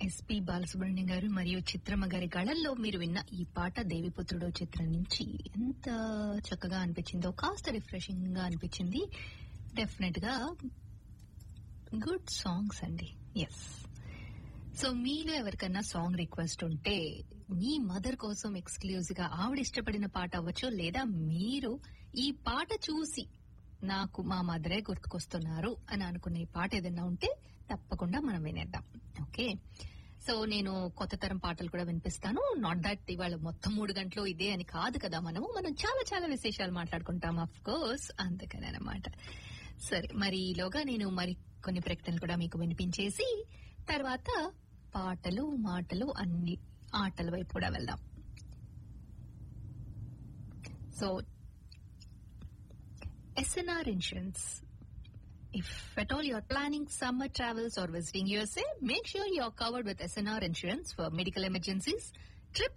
SP Balasubrahmanyam గారు మరియు చిత్రమ్మ గారి గళల్లో మీరు విన్న ఈ పాట దేవిపుత్రుడు చిత్రం నుంచి ఎంత చక్కగా అనిపించిందో కాస్త రిఫ్రెషింగ్ గా అనిపించింది డెఫినెట్ గా గుడ్ సాంగ్స్ అండి ఎస్ సో మీలో ఎవరికన్నా సాంగ్ రిక్వెస్ట్ ఉంటే మీ మదర్ కోసం ఎక్స్క్లూజివ్ గా ఆవిడ ఇష్టపడిన పాట అవ్వచ్చు లేదా మీరు ఈ పాట చూసి నాకు మా మదరే గుర్తుకొస్తున్నారు అని అనుకునే పాట ఏదైనా ఉంటే తప్పకుండా మనం వినేద్దాం ఓకే సో నేను కొత్త తరం పాటలు కూడా వినిపిస్తాను నాట్ దట్ ఇవాళ మొత్తం మూడు గంటలు ఇదే అని కాదు కదా మనము మనం చాలా చాలా విశేషాలు మాట్లాడుకుంటాం అఫ్ కోర్స్ అందుకని అనమాట సరే మరి ఈలోగా నేను మరి కొన్ని ప్రకటనలు కూడా మీకు వినిపించేసి తర్వాత పాటలు మాటలు అన్ని ఆటల వైపు కూడా వెళ్దాం so SNR Insurance. If at all you're planning summer travels or visiting USA, make sure you're covered with SNR Insurance for medical emergencies,